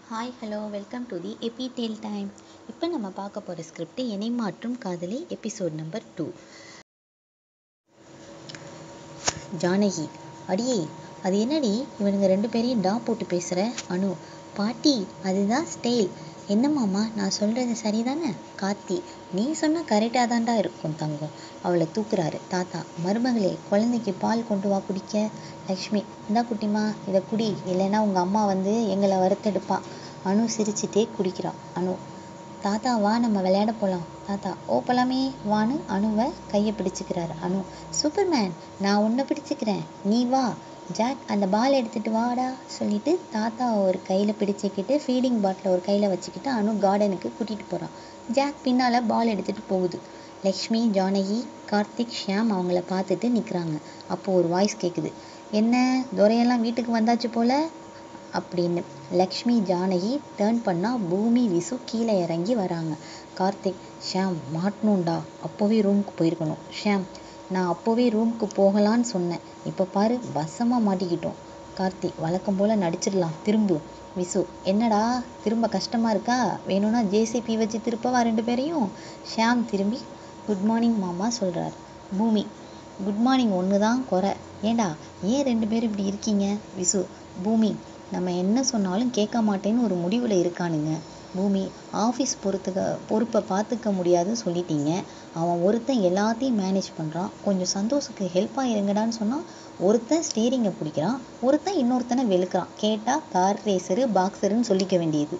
Hi hello welcome to the எபி டேல் time இப்போ நம்ம பார்க்க போகிற ஸ்கிரிப்ட் இணை மாற்றும் காதலி எபிசோட் நம்பர் டூ ஜானகி அடியே அது என்னடி இவனுங்க ரெண்டு பேரையும் டா போட்டு பேசுகிற அனு பாட்டி அதுதான் ஸ்டைல் என்ன மாமா நான் சொல்கிறது சரிதானே கார்த்தி நீ சொன்ன கரெக்டாக தான்டா இருக்கும் தங்கம் அவளை தூக்குறாரு தாத்தா மருமகளே குழந்தைக்கு பால் கொண்டு வா குடிக்க லக்ஷ்மி இந்தா குட்டிமா இதை குடி இல்லைன்னா உங்கள் அம்மா வந்து எங்களை வறுத்தெடுப்பா அனு சிரிச்சிட்டே குடிக்கிறா அனு தாத்தா வா நம்ம விளையாட போகலாம் தாத்தா ஓ போலாமே வான்னு அணுவை கையை பிடிச்சிக்கிறாரு அனு சூப்பர்மேன் நான் உன்னை பிடிச்சிக்கிறேன் நீ வா ஜாக் அந்த பால் எடுத்துட்டு வாடா சொல்லிட்டு தாத்தா ஒரு கையில் பிடிச்சிக்கிட்டு ஃபீடிங் பாட்டில் ஒரு கையில் வச்சுக்கிட்டு அனு கார்டனுக்கு கூட்டிகிட்டு போகிறான் ஜாக் பின்னால் பால் எடுத்துகிட்டு போகுது லக்ஷ்மி ஜானகி கார்த்திக் ஷியாம் அவங்கள பார்த்துட்டு நிற்கிறாங்க அப்போது ஒரு வாய்ஸ் கேட்குது என்ன துரையெல்லாம் வீட்டுக்கு வந்தாச்சு போல அப்படின்னு லக்ஷ்மி ஜானகி டேர்ன் பண்ணால் பூமி விசு கீழே இறங்கி வராங்க கார்த்திக் ஷியாம் மாட்டணும்டா அப்போவே ரூமுக்கு போயிருக்கணும் ஷியாம் நான் அப்போவே ரூமுக்கு போகலான்னு சொன்னேன் இப்போ பாரு வசமாக மாட்டிக்கிட்டோம் கார்த்தி வழக்கம் போல் நடிச்சிடலாம் திரும்பு விசு என்னடா திரும்ப கஷ்டமாக இருக்கா வேணும்னா ஜேசிபி வச்சு திருப்பவா ரெண்டு பேரையும் ஷியாம் திரும்பி குட் மார்னிங் மாமா சொல்கிறார் பூமி குட் மார்னிங் ஒன்று தான் குறை ஏண்டா ஏன் ரெண்டு பேரும் இப்படி இருக்கீங்க விசு பூமி நம்ம என்ன சொன்னாலும் கேட்க மாட்டேன்னு ஒரு முடிவில் இருக்கானுங்க பூமி ஆஃபீஸ் பொறுத்துக்க பொறுப்பை பார்த்துக்க முடியாதுன்னு சொல்லிட்டீங்க அவன் ஒருத்தன் எல்லாத்தையும் மேனேஜ் பண்ணுறான் கொஞ்சம் சந்தோஷுக்கு ஹெல்ப்பாக இருங்கடான்னு சொன்னால் ஒருத்தன் ஸ்டீரிங்கை பிடிக்கிறான் ஒருத்தன் இன்னொருத்தனை வெளுக்கிறான் கேட்டால் கார் ரேசரு பாக்ஸருன்னு சொல்லிக்க வேண்டியது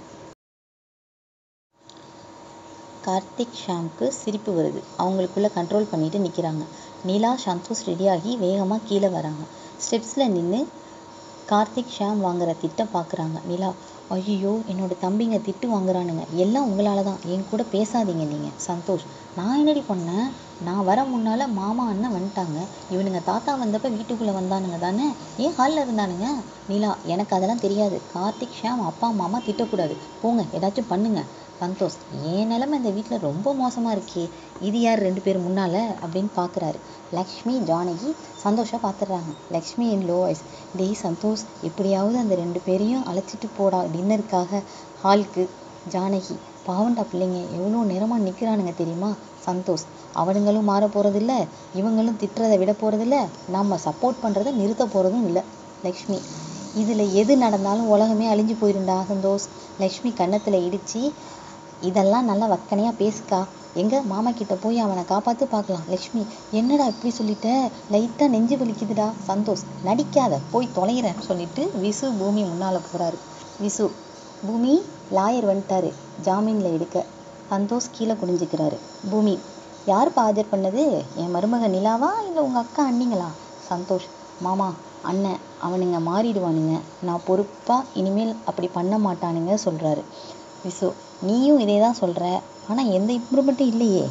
கார்த்திக் ஷாம்க்கு சிரிப்பு வருது அவங்களுக்குள்ள கண்ட்ரோல் பண்ணிட்டு நிற்கிறாங்க நிலா சந்தோஷ் ரெடியாகி வேகமாக கீழே வராங்க ஸ்டெப்ஸில் நின்று கார்த்திக் ஷாம் வாங்குற திட்ட பார்க்குறாங்க நிலா ஐயோ என்னோட தம்பிங்க திட்டு வாங்குறானுங்க எல்லாம் உங்களால தான் என் கூட பேசாதீங்க நீங்கள் சந்தோஷ் நான் என்னடி பண்ணேன் நான் வர முன்னால் மாமா அண்ணன் வந்துட்டாங்க இவனுங்க தாத்தா வந்தப்ப வீட்டுக்குள்ளே வந்தானுங்க தானே ஏன் ஹாலில் இருந்தானுங்க நிலா எனக்கு அதெல்லாம் தெரியாது கார்த்திக் ஷாம் அப்பா மாமா திட்டக்கூடாது போங்க ஏதாச்சும் பண்ணுங்க சந்தோஷ் என் நிலமை இந்த வீட்டில் ரொம்ப மோசமாக இருக்கே இது யார் ரெண்டு பேர் முன்னால் அப்படின்னு பார்க்குறாரு லக்ஷ்மி ஜானகி சந்தோஷாக பார்த்துடுறாங்க லக்ஷ்மி இன் லோ வாய்ஸ் டேய் சந்தோஷ் எப்படியாவது அந்த ரெண்டு பேரையும் அழைச்சிட்டு போடா டின்னருக்காக ஹாலுக்கு ஜானகி பாவண்டா பிள்ளைங்க எவ்வளோ நேரமாக நிற்கிறானுங்க தெரியுமா சந்தோஷ் அவனுங்களும் மாற போகிறதில்ல இவங்களும் திட்டுறதை விட போகிறதில்ல நம்ம சப்போர்ட் பண்ணுறதை நிறுத்த போகிறதும் இல்லை லக்ஷ்மி இதில் எது நடந்தாலும் உலகமே அழிஞ்சு போயிருண்டா சந்தோஷ் லக்ஷ்மி கன்னத்தில் இடித்து இதெல்லாம் நல்லா வக்கனையாக பேசுக்கா எங்க மாமா கிட்ட போய் அவனை காப்பாத்து பார்க்கலாம் லக்ஷ்மி என்னடா இப்படி சொல்லிட்ட லைட்டாக நெஞ்சு வலிக்குதுடா சந்தோஷ் நடிக்காத போய் தொலைகிறேன்னு சொல்லிட்டு விசு பூமி முன்னால் போகிறாரு விசு பூமி லாயர் வந்துட்டாரு ஜாமீனில் எடுக்க சந்தோஷ் கீழே குனிஞ்சிக்கிறாரு பூமி யாருப்பா ஆஜர் பண்ணது என் மருமக நிலாவா இல்லை உங்கள் அக்கா அண்ணிங்களா சந்தோஷ் மாமா அண்ணன் அவனுங்க மாறிடுவானுங்க நான் பொறுப்பாக இனிமேல் அப்படி பண்ண மாட்டானுங்க சொல்கிறாரு விசு நீயும் இதே தான் சொல்கிற ஆனால் எந்த இம்ப்ரூவ்மெண்ட்டும் இல்லையே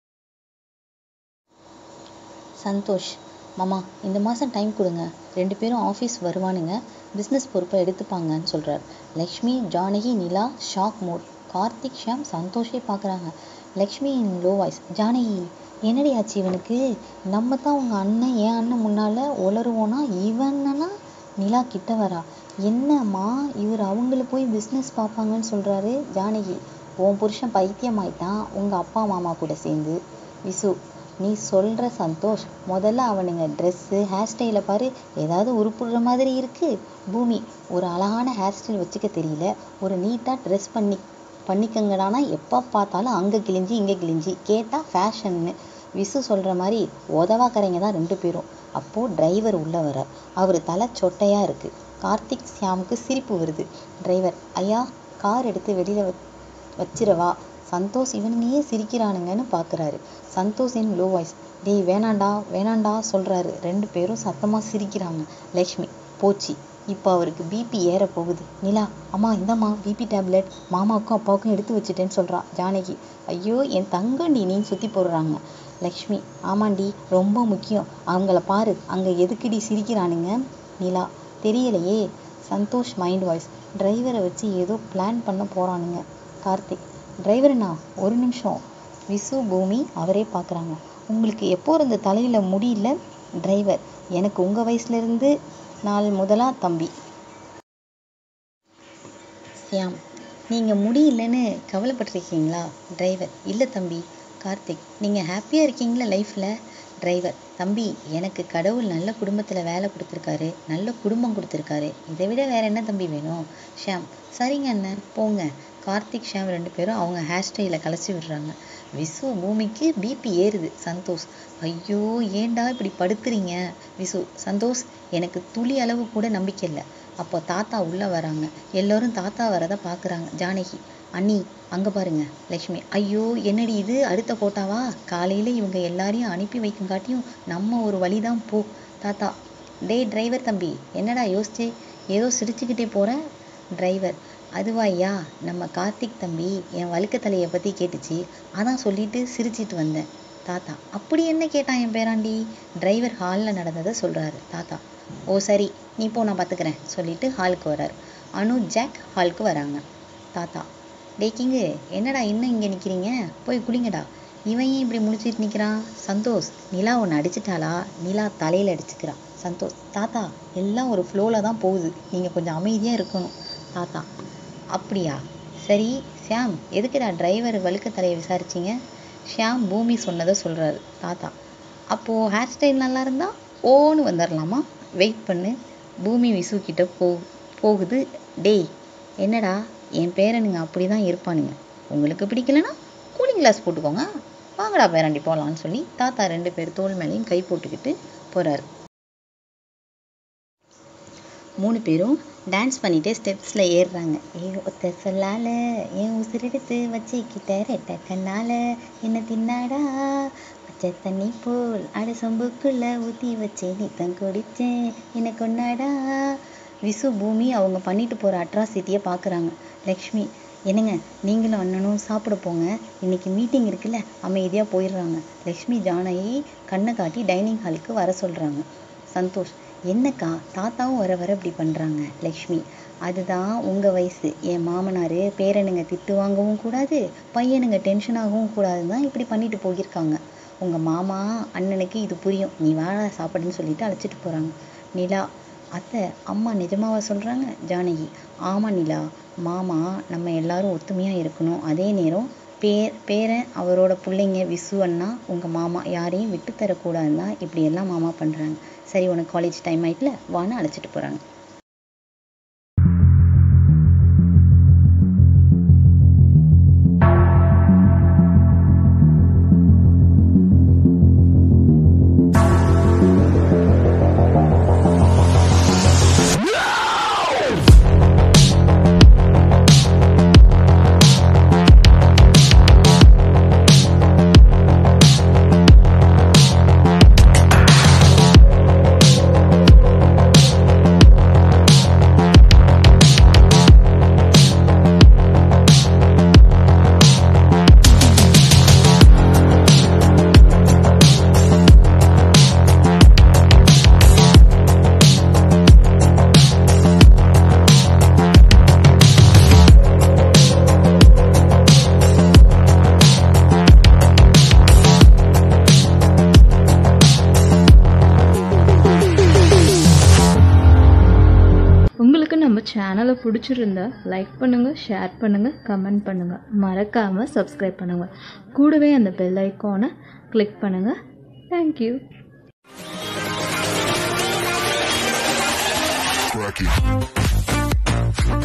சந்தோஷ் மாமா இந்த மாதம் டைம் கொடுங்க ரெண்டு பேரும் ஆஃபீஸ் வருவானுங்க பிஸ்னஸ் பொறுப்பை எடுத்துப்பாங்கன்னு சொல்கிறார் லக்ஷ்மி ஜானகி நிலா ஷாக் மோட் கார்த்திக் ஷாம் சந்தோஷே பார்க்குறாங்க Lakshmi in low voice Janaki என்னடி ஆச்சு இவனுக்கு நம்ம தான் உங்கள் அண்ணன் என் அண்ணன் முன்னால் உளருவோன்னா இவனா நிலா கிட்ட வரா என்னம்மா இவர் அவங்கள போய் பிஸ்னஸ் பார்ப்பாங்கன்னு சொல்கிறாரு ஜானகி உன் புருஷன் பைத்தியமாயிட்டான் உங்கள் அப்பா மாமா கூட சேர்ந்து விசு நீ சொல்கிற சந்தோஷ் முதல்ல அவனுங்க ட்ரெஸ்ஸு ஹேர் ஸ்டைலை பாரு ஏதாவது உருப்புடுற மாதிரி இருக்குது பூமி ஒரு அழகான ஹேர் ஸ்டைல் வச்சுக்க தெரியல ஒரு நீட்டாக ட்ரெஸ் பண்ணி பண்ணிக்கங்கடானா எப்போ பார்த்தாலும் அங்கே கிழிஞ்சி இங்கே கிழிஞ்சி கேட்டால் ஃபேஷன்னு விசு சொல்கிற மாதிரி உதவாக்கரைங்க தான் ரெண்டு பேரும் அப்போது டிரைவர் உள்ளே வர அவர் தலை சொட்டையாக இருக்குது கார்த்திக் ஷியாமுக்கு சிரிப்பு வருது டிரைவர் ஐயா கார் எடுத்து வெளியில் வ வச்சிரவா சந்தோஷ் இவனுங்கயே சிரிக்கிறானுங்கன்னு பார்க்குறாரு சந்தோஷ் இன் லோ வாய்ஸ் டேய் வேணாண்டா வேணாண்டா சொல்கிறாரு ரெண்டு பேரும் சத்தமாக சிரிக்கிறாங்க லக்ஷ்மி போச்சு இப்போ அவருக்கு பிபி ஏற போகுது நிலா அம்மா இந்தம்மா பிபி டேப்லெட் மாமாவுக்கும் அப்பாவுக்கும் எடுத்து வச்சுட்டேன்னு சொல்கிறா ஜானகி ஐயோ என் தங்கண்டி நீ சுற்றி போடுறாங்க லக்ஷ்மி ஆமாண்டி ரொம்ப முக்கியம் அவங்கள பாரு அங்கே எதுக்குடி சிரிக்கிறானுங்க நிலா தெரியலையே சந்தோஷ் மைண்ட் வாய்ஸ் டிரைவரை வச்சு ஏதோ பிளான் பண்ண போகிறானுங்க கார்த்திக் டிரைவருண்ணா ஒரு நிமிஷம் விசு பூமி அவரே பார்க்குறாங்க உங்களுக்கு எப்போ இருந்த தலையில் முடியல டிரைவர் எனக்கு உங்கள் வயசுலேருந்து நாள் முதலா தம்பி சியாம் நீங்கள் முடியலன்னு கவலைப்பட்டிருக்கீங்களா டிரைவர் இல்லை தம்பி கார்த்திக் நீங்கள் ஹாப்பியாக இருக்கீங்களா லைஃப்பில் டிரைவர் தம்பி எனக்கு கடவுள் நல்ல குடும்பத்தில் வேலை கொடுத்துருக்காரு நல்ல குடும்பம் கொடுத்துருக்காரு இதை விட வேற என்ன தம்பி வேணும் ஷாம் சரிங்க அண்ணன் போங்க கார்த்திக் ஷாம் ரெண்டு பேரும் அவங்க ஹேர் ஸ்டைலை கலைச்சி விடுறாங்க விசு பூமிக்கு பிபி ஏறுது சந்தோஷ் ஐயோ ஏன்டா இப்படி படுத்துறீங்க விசு சந்தோஷ் எனக்கு துளி அளவு கூட நம்பிக்கை இல்லை அப்போ தாத்தா உள்ளே வராங்க எல்லோரும் தாத்தா வரதை பார்க்குறாங்க ஜானகி அண்ணி அங்கே பாருங்க லக்ஷ்மி ஐயோ என்னடி இது அடுத்த கோட்டாவா காலையில் இவங்க எல்லாரையும் அனுப்பி வைக்கும் காட்டியும் நம்ம ஒரு வழிதான் போ தாத்தா டேய் டிரைவர் தம்பி என்னடா யோசிச்சு ஏதோ சிரிச்சுக்கிட்டே போற டிரைவர் அதுவா ஐயா நம்ம கார்த்திக் தம்பி என் வழுக்க தலையை பற்றி கேட்டுச்சு அதான் சொல்லிட்டு சிரிச்சிட்டு வந்தேன் தாத்தா அப்படி என்ன கேட்டான் என் பேராண்டி டிரைவர் ஹாலில் நடந்ததை சொல்கிறாரு தாத்தா ஓ சரி நீ போ நான் பார்த்துக்கிறேன் சொல்லிட்டு ஹாலுக்கு வராரு அனு ஜாக் ஹாலுக்கு வராங்க தாத்தா டேய் கிங்கு என்னடா இன்னும் இங்கே நிற்கிறீங்க போய் குளிங்கடா இவன் ஏன் இப்படி முழிச்சிட்டு நிற்கிறான் சந்தோஷ் நிலா ஒன்று அடிச்சிட்டாளா நிலா தலையில் அடிச்சுக்கிறான் சந்தோஷ் தாத்தா எல்லாம் ஒரு ஃப்ளோவில் தான் போகுது நீங்கள் கொஞ்சம் அமைதியாக இருக்கணும் தாத்தா அப்படியா சரி ஷியாம் எதுக்குடா டிரைவர் வழுக்க தலையை விசாரிச்சீங்க ஷியாம் பூமி சொன்னதை சொல்கிறாரு தாத்தா அப்போது ஹேர் ஸ்டைல் நல்லா இருந்தா ஓன்னு வந்துடலாமா வெயிட் பண்ணு பூமி விசு கிட்ட போ போகுது டேய் என்னடா என் பேரனுங்க அப்படி தான் இருப்பானுங்க உங்களுக்கு பிடிக்கலனா கூலிங் கிளாஸ் போட்டுக்கோங்க வாங்கடா பேராண்டி போகலான்னு சொல்லி தாத்தா ரெண்டு பேர் தோள் மேலேயும் கை போட்டுக்கிட்டு போகிறாரு மூணு பேரும் டான்ஸ் பண்ணிட்டே ஸ்டெப்ஸில் ஏறுறாங்க ஏ ஒத்த சொல்லால என் உசிரெடுத்து வச்சுக்கிட்ட ரெட்ட கண்ணால என்ன தின்னாடா பச்சை தண்ணி போல் அட சொம்புக்குள்ள ஊற்றி வச்சு நித்தம் குடிச்சேன் என்ன கொண்டாடா விசு பூமி அவங்க பண்ணிட்டு போகிற அட்ராசிட்டியை பார்க்குறாங்க லக்ஷ்மி என்னங்க நீங்களும் அண்ணனும் சாப்பிட போங்க இன்னைக்கு மீட்டிங் இருக்குல்ல அமைதியாக போயிடுறாங்க லக்ஷ்மி ஜானகி கண்ணை காட்டி டைனிங் ஹாலுக்கு வர சொல்கிறாங்க சந்தோஷ் என்னக்கா தாத்தாவும் வர வர இப்படி பண்ணுறாங்க லக்ஷ்மி அதுதான் உங்கள் வயசு என் மாமனார் பேரனுங்க திட்டு வாங்கவும் கூடாது பையனுங்க டென்ஷன் ஆகவும் கூடாதுன்னு தான் இப்படி பண்ணிட்டு போயிருக்காங்க உங்கள் மாமா அண்ணனுக்கு இது புரியும் நீ வாடா சாப்பிடுன்னு சொல்லிட்டு அழைச்சிட்டு போகிறாங்க நிலா அத்தை அம்மா நிஜமாவா சொல்கிறாங்க ஜானகி ஆமாம் நிலா மாமா நம்ம எல்லாரும் ஒத்துமையாக இருக்கணும் அதே நேரம் பேர் பேரன் அவரோட பிள்ளைங்க விசு அண்ணா உங்கள் மாமா யாரையும் விட்டு தரக்கூடாதுன்னு தான் இப்படி எல்லாம் மாமா பண்ணுறாங்க சரி உனக்கு காலேஜ் டைம் ஆயிட்டுல வான்னு அழைச்சிட்டு போகிறாங்க உங்களுக்கு நம்ம சேனலை பிடிச்சிருந்தா லைக் பண்ணுங்கள் ஷேர் பண்ணுங்கள் கமெண்ட் பண்ணுங்கள் மறக்காமல் சப்ஸ்கிரைப் பண்ணுங்கள் கூடவே அந்த பெல் ஐக்கானை கிளிக் பண்ணுங்கள் தேங்க்யூ Crack it.